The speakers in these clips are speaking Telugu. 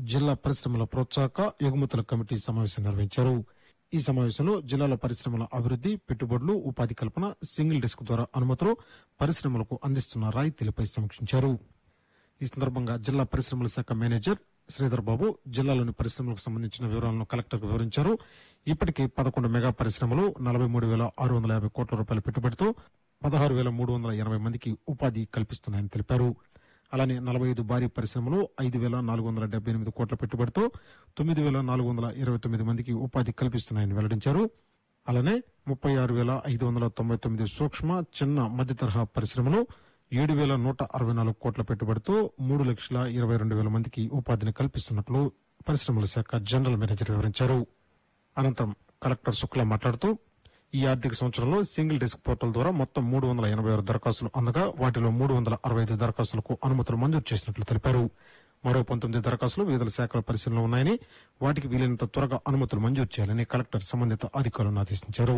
జిల్లా పరిశ్రమల ప్రోత్సాహక ఎగుమతుల కమిటీ సమావేశం నిర్వహించారు ఈ సమావేశంలో జిల్లాల పరిశ్రమల అభివృద్ది పెట్టుబడులు ఉపాధి కల్పన సింగిల్ డెస్క్ ద్వారా అనుమతులు పరిశ్రమలకు అందిస్తున్న రాయితీలపై సమీక్షించారు ఈ సందర్భంగా జిల్లా పరిశ్రమల శాఖ మేనేజర్ శ్రీధర్ బాబు జిల్లాలోని పరిశ్రమలకు సంబంధించిన వివరాలను కలెక్టర్కు వివరించారు ఇప్పటికే పదకొండు మెగా పరిశ్రమలు నలభై మూడు వేల ఆరు వందల యాభై కోట్ల రూపాయల పెట్టుబడితో పదహారు వేల మూడు వందల ఎనభై మందికి ఉపాధి కల్పిస్తున్నాయని తెలిపారు అలానే నలభై ఐదు భారీ పరిశ్రమలు ఐదు వేల నాలుగు వందల డెబ్బై ఎనిమిది కోట్ల పెట్టుబడితో తొమ్మిది వేల నాలుగు వందల ఇరవై తొమ్మిది మందికి ఉపాధి కల్పిస్తున్నాయని వెల్లడించారు అలానే ముప్పై ఆరు వేల ఐదు వందల తొంభై తొమ్మిది సూక్ష్మ చిన్న మధ్య తరహా పరిశ్రమలు ఏడు వేల నూట అరవై నాలుగు కోట్ల పెట్టుబడితో మూడు లక్షల ఇరవై రెండు వేల మందికి ఉపాధిని కల్పిస్తున్నట్లు పరిశ్రమల శాఖ జనరల్ మేనేజర్ వివరించారు అనంతరం కలెక్టర్ శుక్లా మాట్లాడుతూ ఈ ఆర్థిక సంవత్సరంలో సింగిల్ డెస్క్ పోర్టల్ ద్వారా మొత్తం మూడు వందల ఎనభై ఆరు దరఖాస్తులు అందగా వాటిలో మూడు వందల అరవై ఐదు దరఖాస్తులకు అనుమతులు మంజూరు చేసినట్లు తెలిపారు మరో పంతొమ్మిది దరఖాస్తులు వివిధ శాఖల పరిశీలనలో ఉన్నాయని వాటికి వీలైనంత త్వరగా అనుమతులు మంజూరు చేయాలని కలెక్టర్ సంబంధిత అధికారులను ఆదేశించారు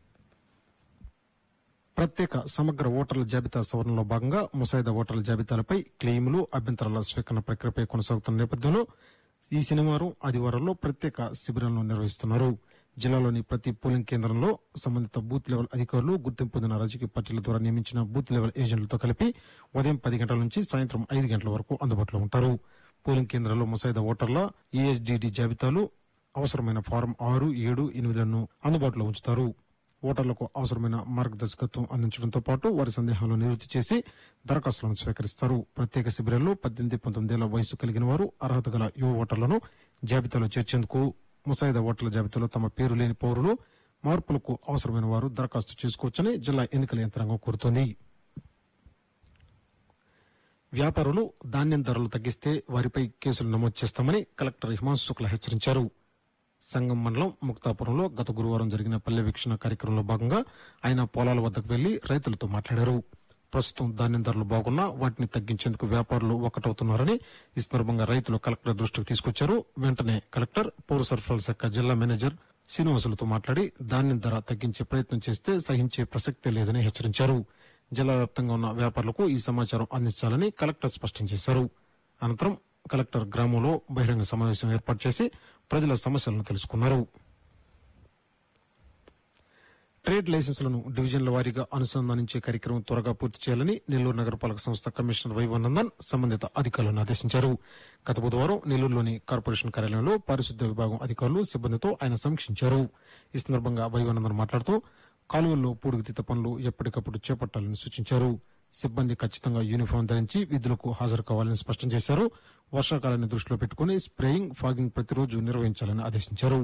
ప్రత్యేక సమగ్ర ఓటర్ల జాబితా సవరణలో భాగంగా ముసాయిదా ఓటర్ల జాబితాలపై క్లెయిములు అభ్యంతరాల స్వీకరణ ప్రక్రియపై కొనసాగుతున్న నేపథ్యంలో ఈ శనివారం ఆదివారంలో ప్రత్యేక శిబిరాలను నిర్వహిస్తున్నారు జిల్లాలోని ప్రతి పోలింగ్ కేంద్రంలో సంబంధిత బూత్ లెవెల్ అధికారులు గుర్తింపు పొందిన రాజకీయ పార్టీల ద్వారా నియమించిన బూత్ లెవెల్ ఏజెంట్లతో కలిపి ఉదయం పది గంటల నుంచి సాయంత్రం ఐదు గంటల వరకు అందుబాటులో ఉంటారు పోలింగ్ కేంద్రాల్లో ముసాయిదా ఓటర్ల ఏఎస్డిడి జాబితాలు అవసరమైన ఫారం ఆరు ఏడు ఎనిమిదిలను అందుబాటులో ఉంచుతారు ఓటర్లకు అవసరమైన మార్గదర్శకత్వం అందించడంతో పాటు వారి సందేహాలను నివృత్తి చేసి దరఖాస్తులను స్వీకరిస్తారు ప్రత్యేక శిబిరాల్లో పద్దెనిమిది పంతొమ్మిదేళ్ల వయసు కలిగిన వారు అర్హత గల యువ ఓటర్లను జాబితాలో చేర్చేందుకు ముసాయిదా ఓటర్ల జాబితాలో తమ పేరు లేని పౌరులు మార్పులకు అవసరమైన వారు దరఖాస్తు చేసుకోవచ్చని జిల్లా ఎన్నికల యంత్రాంగం కోరుతోంది వ్యాపారులు ధాన్యం ధరలు తగ్గిస్తే వారిపై కేసులు నమోదు చేస్తామని కలెక్టర్ హిమాంశు శుక్లా హెచ్చరించారు సంగం మండలం ముక్తాపురంలో గత గురువారం జరిగిన పల్లె వీక్షణ కార్యక్రమంలో భాగంగా ఆయన పొలాల వద్దకు వెళ్లి రైతులతో మాట్లాడారు ప్రస్తుతం ధాన్యం ధరలు బాగున్నా వాటిని తగ్గించేందుకు వ్యాపారులు ఒకటవుతున్నారని ఈ సందర్భంగా రైతులు కలెక్టర్ దృష్టికి తీసుకొచ్చారు వెంటనే కలెక్టర్ పౌర సరఫరాల శాఖ జిల్లా మేనేజర్ శ్రీనివాసులతో మాట్లాడి ధాన్యం ధర తగ్గించే ప్రయత్నం చేస్తే సహించే ప్రసక్తే లేదని హెచ్చరించారు జిల్లా వ్యాప్తంగా ఉన్న వ్యాపారులకు ఈ సమాచారం అందించాలని కలెక్టర్ స్పష్టం చేశారు అనంతరం కలెక్టర్ గ్రామంలో బహిరంగ సమావేశం ఏర్పాటు చేసి ప్రజల సమస్యలను తెలుసుకున్నారు ట్రేడ్ లైసెన్సులను డివిజన్ల వారీగా అనుసంధానించే కార్యక్రమం త్వరగా పూర్తి చేయాలని నెల్లూరు నగరపాలక సంస్థ కమిషనర్ వైవనందన్ సంబంధిత అధికారులను ఆదేశించారు గత బుధవారం నెల్లూరులోని కార్పొరేషన్ కార్యాలయంలో పారిశుద్ధ్య విభాగం అధికారులు సిబ్బందితో ఆయన సమీక్షించారు ఈ సందర్భంగా వైవనందన్ మాట్లాడుతూ కాలువల్లో పూడికతీత పనులు ఎప్పటికప్పుడు చేపట్టాలని సూచించారు సిబ్బంది ఖచ్చితంగా యూనిఫామ్ ధరించి విధులకు హాజరు కావాలని స్పష్టం చేశారు వర్షాకాలాన్ని దృష్టిలో పెట్టుకుని స్ప్రేయింగ్ ఫాగింగ్ ప్రతిరోజు నిర్వహించాలని ఆదేశించారు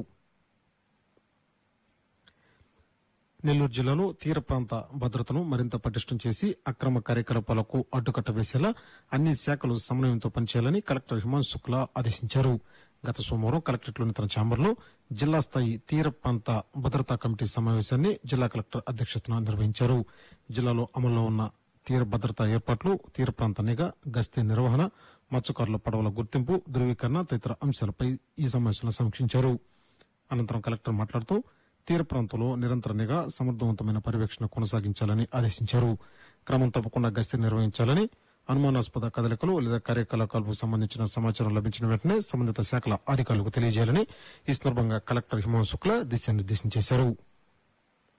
నెల్లూరు జిల్లాలో తీర ప్రాంత భద్రతను మరింత పటిష్టం చేసి అక్రమ కార్యకలాపాలకు అడ్డుకట్ట వేసేలా అన్ని శాఖలు సమన్వయంతో పనిచేయాలని కలెక్టర్ హిమాంశు శుక్లా ఆదేశించారు గత సోమవారం కలెక్టరేట్లోని తన ఛాంబర్లో జిల్లా స్థాయి తీర ప్రాంత భద్రతా కమిటీ సమావేశాన్ని జిల్లా కలెక్టర్ అధ్యక్షతన నిర్వహించారు జిల్లాలో అమల్లో ఉన్న తీర భద్రతా ఏర్పాట్లు తీర ప్రాంత నిఘా గస్తీ నిర్వహణ మత్స్యకారుల పడవల గుర్తింపు ధృవీకరణ తదితర అంశాలపై ఈ సమావేశంలో సమీక్షించారు అనంతరం కలెక్టర్ మాట్లాడుతూ తీర ప్రాంతంలో నిరంతర నిఘా సమర్థవంతమైన పర్యవేక్షణ కొనసాగించాలని ఆదేశించారు క్రమం తప్పకుండా గస్తీ నిర్వహించాలని అనుమానాస్పద కదలికలు లేదా కార్యకలాపాలకు సంబంధించిన సమాచారం లభించిన వెంటనే సంబంధిత శాఖల అధికారులకు తెలియజేయాలని ఈ సందర్భంగా కలెక్టర్ హిమాంశు శుక్లా దిశానిర్దేశం చేశారు